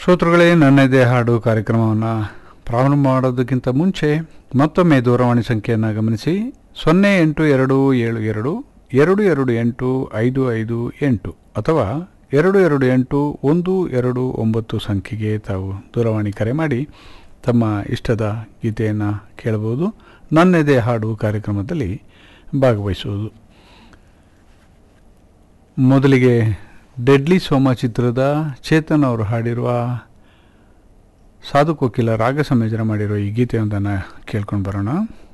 ಶ್ರೋತೃಗಳೇ ನನ್ನದೇ ಹಾಡು ಕಾರ್ಯಕ್ರಮವನ್ನು ಪ್ರಾರಂಭ ಮಾಡೋದಕ್ಕಿಂತ ಮುಂಚೆ ಮತ್ತೊಮ್ಮೆ ದೂರವಾಣಿ ಸಂಖ್ಯೆಯನ್ನು ಗಮನಿಸಿ ಸೊನ್ನೆ ಎಂಟು ಎರಡು ಏಳು ಎರಡು ಎರಡು ಎರಡು ಎಂಟು ಐದು ಐದು ಎಂಟು ಅಥವಾ ಎರಡು ಎರಡು ಎಂಟು ಒಂದು ಎರಡು ಒಂಬತ್ತು ಸಂಖ್ಯೆಗೆ ತಾವು ದೂರವಾಣಿ ಕರೆ ಮಾಡಿ ತಮ್ಮ ಇಷ್ಟದ ಗೀತೆಯನ್ನು ಕೇಳಬಹುದು ನನ್ನೆದೆ ಹಾಡು ಕಾರ್ಯಕ್ರಮದಲ್ಲಿ ಭಾಗವಹಿಸುವುದು ಮೊದಲಿಗೆ ಡೆಡ್ಲಿ ಸೋಮ ಚಿತ್ರದ ಚೇತನ್ ಅವರು ಹಾಡಿರುವ ಸಾಧು ಕೋಕಿಲ ರಾಗ ಸಂಯೋಜನೆ ಮಾಡಿರುವ ಈ ಗೀತೆಯೊಂದನ್ನು ಕೇಳ್ಕೊಂಡು ಬರೋಣ